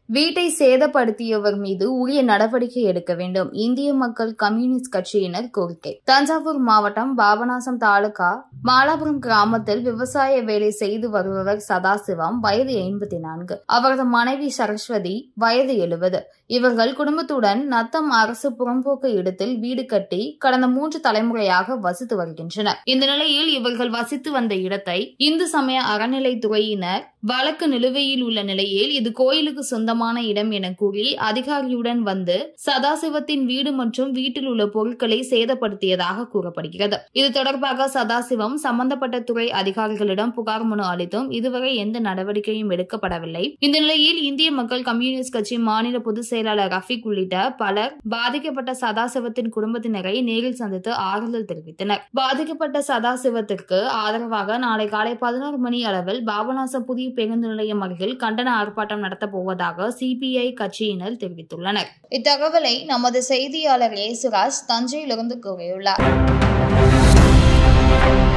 வீட்டை சேதப்படுத்தியவர் மீது உரிய நடவடிக்கை எடுக்க வேண்டும் இந்திய மக்கள் கம்யூனிஸ்ட் கட்சியினர் கோரிக்கை தஞ்சாவூர் மாவட்டம் பாபநாசம் தாலுகா மாலாபுரம் கிராமத்தில் விவசாய வேலை செய்து வருபவர் சதாசிவம் வயது ஐம்பத்தி நான்கு அவரது மனைவி சரஸ்வதி வயது எழுபது இவர்கள் குடும்பத்துடன் நத்தம் அரசு புறம்போக்கு இடத்தில் வீடு கட்டி கடந்த மூன்று தலைமுறையாக வசித்து வருகின்றனர் இந்த நிலையில் இவர்கள் வசித்து வந்த இடத்தை இந்து சமய அறநிலைத்துறையினர் வழக்கு நிலுவையில் உள்ள நிலையில் இது கோயிலுக்கு சொந்தமான இடம் என கூறி அதிகாரியுடன் வந்து சதாசிவத்தின் வீடு மற்றும் வீட்டில் உள்ள பொருட்களை சேதப்படுத்தியதாக கூறப்படுகிறது இது தொடர்பாக சதாசிவம் சம்பந்தப்பட்ட துறை அதிகாரிகளிடம் புகார் மனு அளித்தும் இதுவரை எந்த நடவடிக்கையும் எடுக்கப்படவில்லை இந்த நிலையில் இந்திய மக்கள் கம்யூனிஸ்ட் கட்சி மாநில பொதுச் செயலாளர் ரஃபீக் உள்ளிட்ட பலர் பாதிக்கப்பட்ட சதாசிவத்தின் குடும்பத்தினரை நேரில் சந்தித்து ஆறுதல் தெரிவித்தனர் பாதிக்கப்பட்ட சதாசிவத்திற்கு ஆதரவாக நாளை காலை பதினோரு மணி அளவில் பாபநாசம் புதிய பேருந்து நிலையம் அருகில் கண்டன ஆர்ப்பாட்டம் நடத்தப் போவதாக சிபிஐ கட்சியினர் தெரிவித்துள்ளனர் இத்தகவலை நமது செய்தியாளர் ஏசுராஜ் தஞ்சையிலிருந்து கூறியுள்ளார்